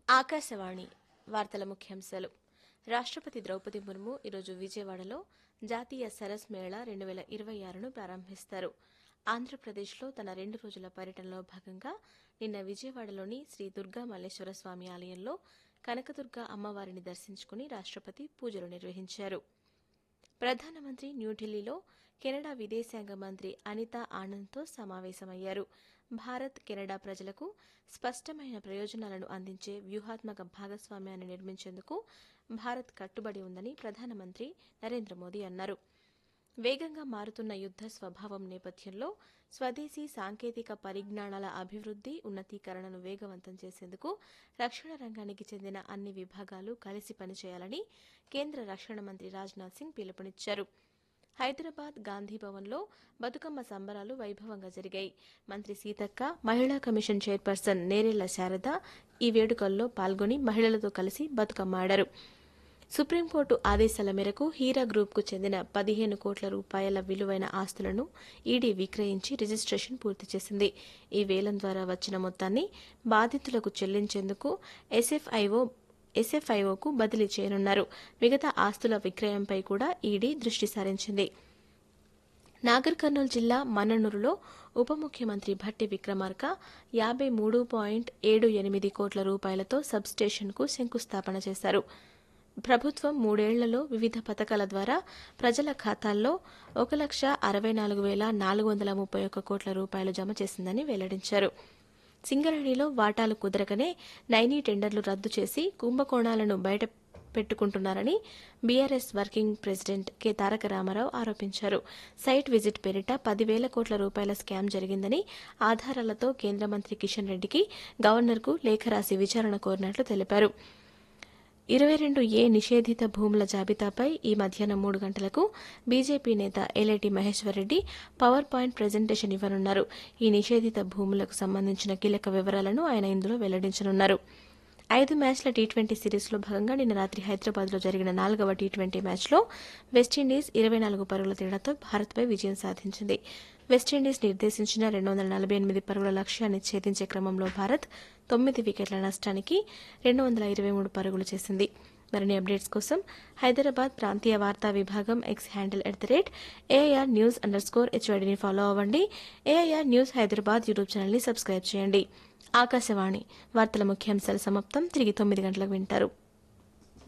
ఆకాశవాణి వార్తల ముఖ్యాంశాలు రాష్ట్రపతి ద్రౌపది ముర్ము ఈరోజు విజయవాడలో జాతీయ సరస్ మేళా రెండు వేల ఇరవై ఆరును ప్రారంభిస్తారు ఆంధ్రప్రదేశ్లో తన రెండు రోజుల పర్యటనలో భాగంగా నిన్న విజయవాడలోని శ్రీ దుర్గా మల్లేశ్వర స్వామి ఆలయంలో కనకదుర్గ అమ్మవారిని దర్శించుకుని రాష్ట్రపతి పూజలు నిర్వహించారు ప్రధానమంత్రి న్యూఢిల్లీలో కెనడా విదేశాంగ మంత్రి అనితా ఆనంద్తో సమావేశమయ్యారు భారత్ కెనడా ప్రజలకు స్పష్టమైన ప్రయోజనాలను అందించే వ్యూహాత్మక భాగస్వామ్యాన్ని నిర్మించేందుకు భారత్ కట్టుబడి ఉందని ప్రధానమంత్రి నరేంద్ర మోదీ అన్నారు వేగంగా మారుతున్న యుద్ద స్వభావం నేపథ్యంలో స్వదేశీ సాంకేతిక పరిజ్ఞానాల అభివృద్ది ఉన్నతీకరణను వేగవంతం చేసేందుకు రక్షణ రంగానికి చెందిన అన్ని విభాగాలు కలిసి పనిచేయాలని కేంద్ర రక్షణ మంత్రి రాజ్నాథ్ సింగ్ పిలుపునిచ్చారు హైదరాబాద్ గాంధీ భవన్లో బతుకమ్మ సంబరాలు వైభవంగా జరిగాయి మంత్రి సీతక్క మహిళా కమిషన్ చైర్పర్సన్ నేరెళ్ల శారద ఈ వేడుకల్లో పాల్గొని మహిళలతో కలిసి బతుకమ్మ ఆడారు సుప్రీంకోర్టు ఆదేశాల మేరకు హీరా గ్రూప్కు చెందిన పదిహేను కోట్ల రూపాయల విలువైన ఆస్తులను ఈడీ విక్రయించి రిజిస్ట్రేషన్ పూర్తి చేసింది ఈ వేలం ద్వారా వచ్చిన మొత్తాన్ని బాధితులకు చెల్లించేందుకు ఎస్ఎఫ్ఐఓ ఎస్ఎఫ్ఐఓకు బదిలీ చేయనున్నారు మిగతా ఆస్తుల విక్రయంపై కూడా ఈడీ దృష్టి సారించింది నాగర్ కర్నూలు జిల్లా మన్ననూరులో ఉప ముఖ్యమంత్రి భట్టి విక్రమార్క యాబై మూడు పాయింట్ ఏడు ఎనిమిది కోట్ల రూపాయలతో సబ్స్టేషన్కు శంకుస్థాపన చేశారు ప్రభుత్వం మూడేళ్లలో వివిధ పథకాల ద్వారా ప్రజల ఖాతాల్లో ఒక లక్ష అరవై నాలుగు వేల నాలుగు వందల ముప్పై ఒక్క కోట్ల రూపాయలు జమ చేసిందని వెల్లడించారు సింగరేణిలో వాటాలు కుదరకనే నైనీ టెండర్లు రద్దు చేసి కుంభకోణాలను బయట పెట్టుకుంటున్నారని BRS working president K Taraka Rama Rao ఆరోపించారు సైట్ విజిట్ పేరిట పదివేల కోట్ల రూపాయల స్కామ్ జరిగిందని ఆధారాలతో కేంద్ర మంత్రి కిషన్ రెడ్డికి గవర్నర్కు లేఖ రాసి విచారణ కోరినట్లు తెలిపారు ఇరవై రెండు ఏ నిషేధిత భూముల జాబితాపై ఈ మధ్యాహ్నం మూడు గంటలకు బీజేపీ నేత Alleti Maheshwara Reddy PowerPoint presentation ఇవ్వనున్నారు ఈ నిషేధిత భూములకు సంబంధించిన కీలక వివరాలను ఆయన ఇందులో వెల్లడించనున్నారు ఐదు మ్యాచ్ల టీ ట్వంటీ సిరీస్లో భాగంగా నిన్న రాత్రి హైదరాబాద్లో జరిగిన నాలుగవ టీ ట్వంటీ మ్యాచ్లో వెస్టిండీస్ ఇరవై నాలుగు పరుగుల తేడాతో భారత్పై విజయం సాధించింది వెస్టిండీస్ నిర్దేశించిన రెండు వందల నలభై ఎనిమిది పరుగుల లక్ష్యాన్ని ఛేదించే క్రమంలో భారత్ తొమ్మిది వికెట్ల నష్టానికి రెండు వందల ఇరవై మూడు పరుగులు చేసింది మరిన్ని అప్డేట్స్ కోసం హైదరాబాద్ ప్రాంతీయ వార్తా విభాగం X handle at the rate AIR news underscore హెచ్వైడిని ఫాలో అవ్వండి ఏఐఆర్ న్యూస్ హైదరాబాద్ యూట్యూబ్ ఛానల్ని సబ్స్క్రైబ్ చేయండి ఆకాశవాణి వార్తల ముఖ్యాంశాల సమాప్తం తిరిగి తొమ్మిది గంటలకు వింటారు